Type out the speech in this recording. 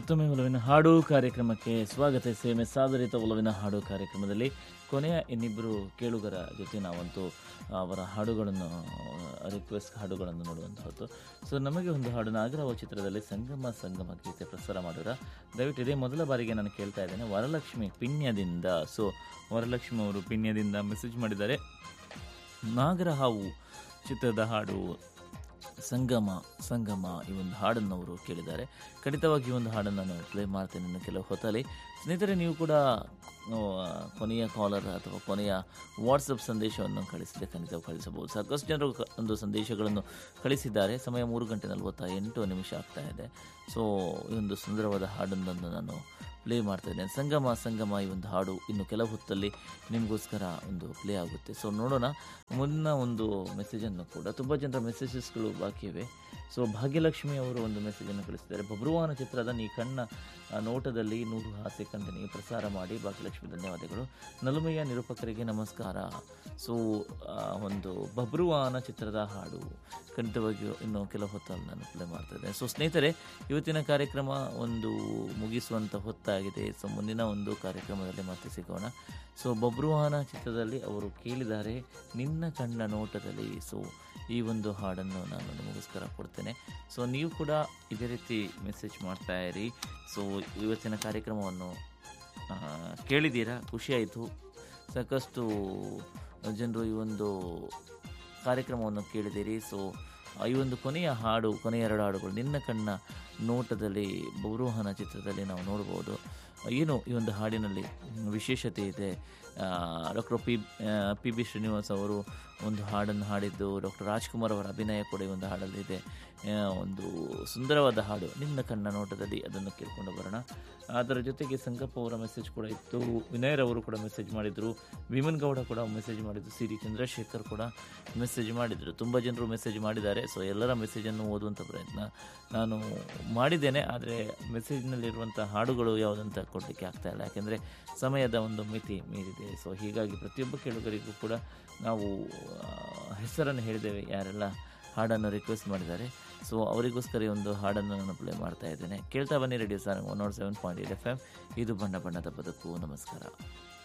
ಮತ್ತೊಮ್ಮೆ ಒಲವಿನ ಹಾಡು ಕಾರ್ಯಕ್ರಮಕ್ಕೆ ಸ್ವಾಗತ ಸೇಮೆ ಸಾದರಿತ ಒಲವಿನ ಹಾಡು ಕಾರ್ಯಕ್ರಮದಲ್ಲಿ ಕೊನೆಯ ಇನ್ನಿಬ್ಬರು ಕೇಳುಗರ ಜೊತೆ ನಾವಂತೂ ಅವರ ಹಾಡುಗಳನ್ನು ರಿಕ್ವೆಸ್ಟ್ ಹಾಡುಗಳನ್ನು ನೋಡುವಂತಹದ್ದು ಸೊ ನಮಗೆ ಒಂದು ಹಾಡು ನಾಗರಾವ ಚಿತ್ರದಲ್ಲಿ ಸಂಗಮ ಸಂಗಮ ಗೀತೆ ಪ್ರಸಾರ ಮಾಡಿದ್ರ ದಯವಿಟ್ಟು ಇದೇ ಮೊದಲ ಬಾರಿಗೆ ನಾನು ಕೇಳ್ತಾ ಇದ್ದೇನೆ ವರಲಕ್ಷ್ಮಿ ಪಿಣ್ಯದಿಂದ ಸೊ ವರಲಕ್ಷ್ಮಿ ಅವರು ಪಿಣ್ಯದಿಂದ ಮೆಸೇಜ್ ಮಾಡಿದ್ದಾರೆ ನಾಗರಹಾವು ಚಿತ್ರದ ಹಾಡು ಸಂಗಮ ಸಂಗಮ ಈ ಒಂದು ಹಾಡನ್ನು ಅವರು ಕೇಳಿದ್ದಾರೆ ಖಂಡಿತವಾಗಿ ಈ ಒಂದು ಹಾಡನ್ನು ನಾನು ಪ್ಲೇ ಮಾಡ್ತೇನೆ ಇನ್ನು ಕೆಲವು ಹೊತ್ತಲ್ಲಿ ಸ್ನೇಹಿತರೆ ನೀವು ಕೂಡ ಆ, ಕೊನೆಯ ಕಾಲರ್ ಅಥವಾ ಕೊನೆಯ ವಾಟ್ಸಪ್ ಸಂದೇಶವನ್ನು ಕಳಿಸಿದೆ ಖಂಡಿತ ಕಳಿಸಬಹುದು ಸಾಕಷ್ಟು ಜನರು ಕ- ಒಂದು ಸಂದೇಶಗಳನ್ನು ಕಳಿಸಿದ್ದಾರೆ ಸಮಯ ಮೂರು ಗಂಟೆ ನಲವತ್ತ ಎಂಟು ನಿಮಿಷ ಆಗ್ತಾ ಇದೆ ಸೊ ಈ ಒಂದು ಸುಂದರವಾದ ಹಾಡೊಂದನ್ನು ನಾನು ಪ್ಲೇ ಮಾಡ್ತಾ ಇದ್ದೇನೆ ಸಂಗಮ ಸಂಗಮ ಈ ಒಂದು ಹಾಡು ಇನ್ನು ಕೆಲವು ಹೊತ್ತಲ್ಲಿ ನಿಮಗೋಸ್ಕರ ಒಂದು ಪ್ಲೇ ಆಗುತ್ತೆ ಸೊ ನೋಡೋಣ ಮುನ್ನ ಒಂದು ಮೆಸೇಜನ್ನು ಕೂಡ ತುಂಬ ಜನರ ಮೆಸೇಜಸ್ಗಳು ಬಾಕಿ ಇವೆ ಸೊ ಭಾಗ್ಯಲಕ್ಷ್ಮಿ ಅವರು ಒಂದು ಮೆಸೇಜನ್ನು ಕಳಿಸಿದ್ದಾರೆ ಬಬ್ರುವಾನ ಚಿತ್ರದ ನೀ ಕಣ್ಣ ಆ, ನೋಟದಲ್ಲಿ ನೂರು ಹಾಸ್ಯ ಕಂಟನಿ ಪ್ರಸಾರ ಮಾಡಿ ಭಾಗ್ಯಲಕ್ಷ್ಮಿ ಧನ್ಯವಾದಗಳು ನಲುಮೆಯ ನಿರೂಪಕರಿಗೆ ನಮಸ್ಕಾರ ಸೊ ಆ, ಒಂದು ಬಬ್ರುವಾನ ಚಿತ್ರದ ಹಾಡು ಖಂಡಿತವಾಗಿಯೂ ಇನ್ನು ಕೆಲವು ಹೊತ್ತಲ್ಲಿ ನಾನು ಪ್ಲೇ ಮಾಡ್ತಾ ಇದ್ದೇನೆ ಸೊ ಸ್ನೇಹಿತರೆ ಇವತ್ತಿನ ಕಾರ್ಯಕ್ರಮ ಒಂದು ಮುಗಿಸುವಂಥ ಹೊತ್ತಾಗಿದೆ ಸೊ ಮುಂದಿನ ಒಂದು ಕಾರ್ಯಕ್ರಮದಲ್ಲಿ ಮತ್ತೆ ಸಿಗೋಣ ಸೊ ಬಬ್ರುವಾಹನ ಚಿತ್ರದಲ್ಲಿ ಅವರು ಕೇಳಿದ್ದಾರೆ ನಿನ್ನ ಕಣ್ಣ ನೋಟದಲ್ಲಿ ಸೊ ಈ ಒಂದು ಹಾಡನ್ನು ನಾನು ನಿಮಗೋಸ್ಕರ ಕೊಡ್ತೇನೆ ಸೊ ನೀವು ಕೂಡ ಇದೇ ರೀತಿ ಮೆಸೇಜ್ ಮಾಡ್ತಾ ಇರಿ ಸೊ ಇವತ್ತಿನ ಕಾರ್ಯಕ್ರಮವನ್ನು ಆ, ಕೇಳಿದ್ದೀರಾ ಖುಷಿಯಾಯಿತು ಸಾಕಷ್ಟು ಜನರು ಈ ಒಂದು ಕಾರ್ಯಕ್ರಮವನ್ನು ಕೇಳಿದ್ದೀರಿ ಸೊ ಈ ಒಂದು ಕೊನೆಯ ಹಾಡು ಕೊನೆಯ ಎರಡು ಹಾಡುಗಳು ನಿನ್ನ ಕಣ್ಣ ನೋಟದಲ್ಲಿ ಬಹುರೋಹನ ಚಿತ್ರದಲ್ಲಿ ನಾವು ನೋಡ್ಬೋದು ಏನು ಈ ಒಂದು ಹಾಡಿನಲ್ಲಿ ವಿಶೇಷತೆ ಇದೆ doctor P P B Srinivas ಅವರು ಒಂದು ಹಾಡನ್ನು ಹಾಡಿದ್ದು ಡಾಕ್ಟರ್ ರಾಜ್ಕುಮಾರ್ ಅವರ ಅಭಿನಯ ಕೂಡ ಈ ಒಂದು ಹಾಡಲ್ಲಿದೆ ಆ, ಒಂದು ಸುಂದರವಾದ ಹಾಡು ನಿನ್ನ ಕಣ್ಣ ನೋಟದಲ್ಲಿ ಅದನ್ನು ಕೇಳ್ಕೊಂಡು ಬರೋಣ ಅದರ ಜೊತೆಗೆ ಸಂಗಪ್ಪ ಅವರ ಮೆಸೇಜ್ ಕೂಡ ಇತ್ತು ವಿನಯರವರು ಕೂಡ ಮೆಸೇಜ್ ಮಾಡಿದರು ವಿಮನ್ ಗೌಡ ಕೂಡ ಮೆಸೇಜ್ ಮಾಡಿದ್ರು ಸಿ ಡಿ ಚಂದ್ರಶೇಖರ್ ಕೂಡ ಮೆಸೇಜ್ ಮಾಡಿದರು ತುಂಬ ಜನರು ಮೆಸೇಜ್ ಮಾಡಿದ್ದಾರೆ ಸೊ ಎಲ್ಲರ ಮೆಸೇಜನ್ನು ಓದುವಂಥ ಪ್ರಯತ್ನ ನಾನು ಮಾಡಿದ್ದೇನೆ ಆದರೆ ಮೆಸೇಜ್ನಲ್ಲಿರುವಂಥ ಹಾಡುಗಳು ಯಾವುದಂತ ಕೊಡಲಿಕ್ಕೆ ಆಗ್ತಾ ಇಲ್ಲ ಯಾಕೆಂದರೆ ಸಮಯದ ಒಂದು ಮಿತಿ ಮೀರಿದೆ ಸೊ ಹೀಗಾಗಿ ಪ್ರತಿಯೊಬ್ಬ ಕೇಳುಗರಿಗೂ ಕೂಡ ನಾವು ಆ, ಹೆಸರನ್ನು ಹೇಳಿದ್ದೇವೆ ಯಾರೆಲ್ಲ ಹಾಡನ್ನು ರಿಕ್ವೆಸ್ಟ್ ಮಾಡಿದ್ದಾರೆ ಸೊ ಅವರಿಗೋಸ್ಕರ ಈ ಒಂದು ಹಾಡನ್ನು ನಾನು ಪ್ಲೇ ಮಾಡ್ತಾ ಇದ್ದೇನೆ ಕೇಳ್ತಾ ಬನ್ನಿ radio Sarang one nought seven point eight F M ಇದು ಬಣ್ಣ ಬಣ್ಣದ ಬದುಕು ನಮಸ್ಕಾರ